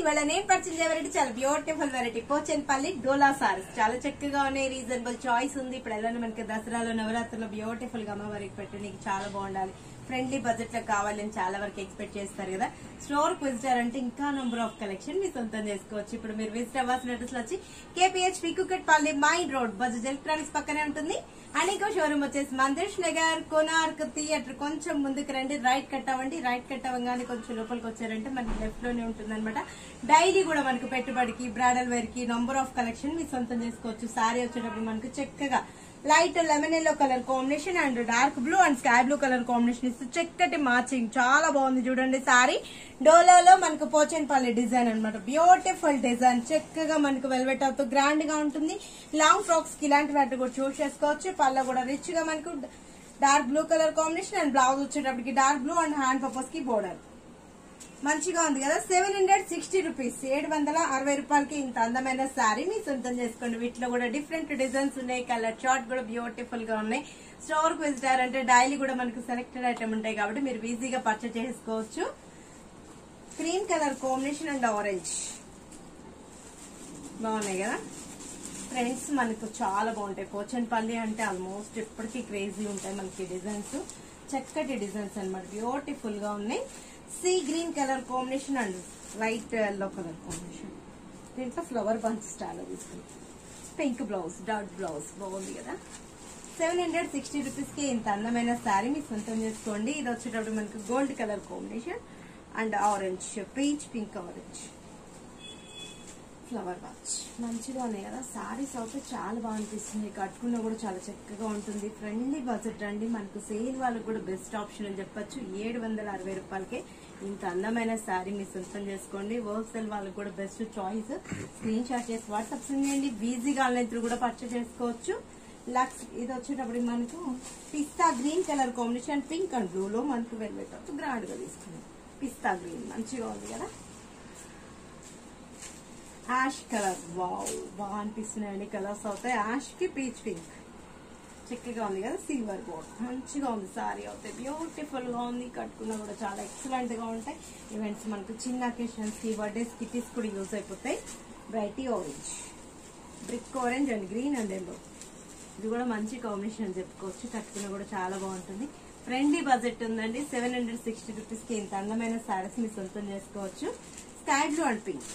ఇవాళ నేను purchase variety చాలా బ్యూటిఫుల్ వెరైటీ పోచన్పల్లి డోలా సారీస్ చాలా చక్కగా ఉన్నాయి రీజనబుల్ చాయిస్ ఉంది ఇప్పుడు ఎలా మనకి దసరాలో నవరాత్రిలో బ్యూటిఫుల్ గా అమ్మవారికి పెట్టడానికి చాలా బాగుండాలి ఫ్రెండ్లీ బడ్జెట్ లో కావాలని చాలా వరకు ఎక్స్పెక్ట్ చేస్తారు కదా స్టోర్ కు విజిటర్ అంటే ఇంకా నంబర్ ఆఫ్ కలెక్షన్ మీ సొంతం చేసుకోవచ్చు ఇప్పుడు మీరు విజిట్ అవ్వాల్సిన అడ్రస్ వచ్చి కేపీహెచ్ కుకట్ పల్లి మైన్ రోడ్ బజాజ్ ఎలక్ట్రానిక్స్ పక్కనే ఉంటుంది అండ్ ఇంకో షోరూమ్ వచ్చేసి మందిర్ష్ నగర్ కోనార్క్ థియేటర్ కొంచెం ముందుకు రండి రైట్ కట్ అవ్వండి రైట్ కట్ అవ్వగానే కొంచెం లోపలికి వచ్చారంటే మనకి లెఫ్ట్ లోనే ఉంటుంది అనమాట డైలీ కూడా మనకు పెట్టుబడికి బ్రాడల్ వేర్ కి నంబర్ ఆఫ్ కలెక్షన్ మీ సొంతం చేసుకోవచ్చు సారీ వచ్చేటప్పుడు మనకు చక్కగా light lemon yellow colour combination and dark blue and sky blue colour combination ఇస్తూ చక్కటి మ్యాచింగ్ చాలా బాగుంది చూడండి సారీ డోలాలో మనకు పోచన్పల్లి డిజైన్ అన్నమాట బ్యూటిఫుల్ డిజైన్ చక్కగా మనకు వెల్వెట్ అవుతూ గ్రాండ్ గా ఉంటుంది లాంగ్ ఫ్రాక్స్ కి ఇలాంటి వాటి కూడా చూస్ చేసుకోవచ్చు పళ్ళ కూడా రిచ్ గా మనకు dark blue colour combination and blouse వచ్చేటప్పటికి dark blue and hand purpose కి బోర్డర్ మంచిగా ఉంది కదా సెవెన్ హండ్రెడ్ సిక్స్టీ రూపీస్ ఏడు వందల అరవై రూపాయలకి ఇంత అందమైన శారీ మీ సొంతం చేసుకోండి వీటిలో కూడా డిఫరెంట్ డిజైన్స్ ఉన్నాయి కలర్ చార్ట్ కూడా బ్యూటిఫుల్ గా ఉన్నాయి స్టోర్ కు విజిటర్ అంటే డైలీ కూడా మనకు సెలెక్టెడ్ ఐటమ్ ఉంటాయి కాబట్టి మీరు ఈజీగా పర్చేస్ చేసుకోవచ్చు cream colour combination and orange బాగున్నాయి కదా ఫ్రెండ్స్ మనకు చాలా బాగుంటాయి పోచన్పల్లి అంటే ఆల్మోస్ట్ ఎప్పటికీ క్రేజీ ఉంటాయి మనకి డిజైన్స్ చక్కటి డిజైన్స్ అనమాట బ్యూటిఫుల్ గా ఉన్నాయి sea green colour combination and light yellow colour combination దీంట్లో ఫ్లవర్ బంచ్ స్టైల్ తీసుకుంది పింక్ బ్లౌజ్ డాట్ బ్లౌజ్ బాగుంది కదా సెవెన్ హండ్రెడ్ సిక్స్టీ రూపీస్ కి ఇంత అందమైన శారీ మీ సొంతం చేసుకోండి ఇది వచ్చేటప్పుడు మనకు gold colour combination and orange peach pink orange flower watch మంచిగా ఉన్నాయి కదా సారీస్ అయితే చాలా బాగా అనిపిస్తుంది కట్టుకున్నా కూడా చాలా చక్కగా ఉంటుంది ఫ్రెండ్లీ బడ్జెట్ అండి మనకు సేల్ వాళ్ళకి కూడా బెస్ట్ ఆప్షన్ అని చెప్పొచ్చు ఏడు వందల అరవై రూపాయలకే ఇంత అందమైన శారీ మీ సొంతం చేసుకోండి హోల్సేల్ వాళ్ళకి కూడా బెస్ట్ చాయిస్ స్క్రీన్ షాట్ చేసి వాట్సాప్ చేయండి ఈజీగా ఆన్లైన్ త్రూ కూడా పర్చేస్ చేసుకోవచ్చు లక్స్ ఇది వచ్చేటప్పుడు మనకు pista green colour combination pink and blue లో మనకు వెల్వెట్ గ్రాండ్ గా తీసుకున్నాం పిస్తా గ్రీన్ మంచిగా ఉంది కదా యాష్ కలర్ వావ్ బాగా అనిపిస్తున్నాయండి కలర్స్ అవుతాయి యాష్ కి పీచ్ పింక్ చక్కగా ఉంది కదా సిల్వర్ బోర్డ్ మంచిగా ఉంది సారీ అవుతాయి బ్యూటిఫుల్ గా ఉంది కట్టుకున్నా కూడా చాలా ఎక్సలెంట్ గా ఉంటాయి ఈవెంట్స్ మనకు చిన్న అకేషన్స్ కి బర్త్డేస్ కిటీస్ కూడా యూజ్ అయిపోతాయి బ్రైటీ orange brick orange and green and yellow ఇది కూడా మంచి కాంబినేషన్ అని చెప్పుకోవచ్చు కట్టుకున్నా కూడా చాలా బాగుంటుంది ఫ్రెండ్లీ బడ్జెట్ ఉందండి సెవెన్ హండ్రెడ్ సిక్స్టీ రూపీస్ కి ఇంత అందమైన సారీస్ మీ సొంతం చేసుకోవచ్చు sky blue and pink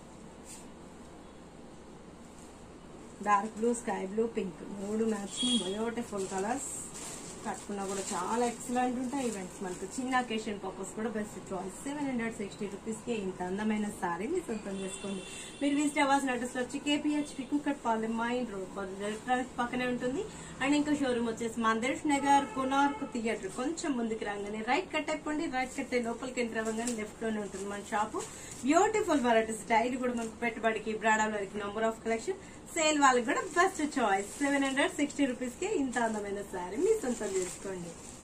dark blue sky blue pink మూడు మ్యాచింగ్ బ్యూటిఫుల్ కలర్స్ కట్టుకున్నా కూడా చాలా ఎక్సలెంట్ ఉంటాయి ఈవెంట్స్ మనకు చిన్న అకేషన్ పర్పస్ కూడా best choice seven hundred sixty rupees కి ఇంత అందమైన సారీ మీరు సొంతం చేసుకోండి మీరు విజిట్ అవ్వాల్సిన అడ్రస్ వచ్చి KPH Kukatpally main road electronics పక్కనే ఉంటుంది అండ్ ఇంకా షోరూమ్ వచ్చేసి మందిర్ష్ నగర్ కొనార్క్ థియేటర్ కొంచెం ముందుకు రాగానే రైట్ కట్ అయిపోండి రైట్ కట్ అయ్యి లోపలికి ఎంటర్ అవ్వగానే లెఫ్ట్ లోనే ఉంటుంది మన షాపు బ్యూటిఫుల్ వెరైటీస్ డైలీ కూడా మనకు పెట్టుబడికి బ్రాడల్ వరకు నంబర్ ఆఫ్ కలెక్షన్ సేల్ వాళ్ళకి కూడా best choice seven hundred sixty rupees కి ఇంత అందమైన శారీ మీ సొంతం చేసుకోండి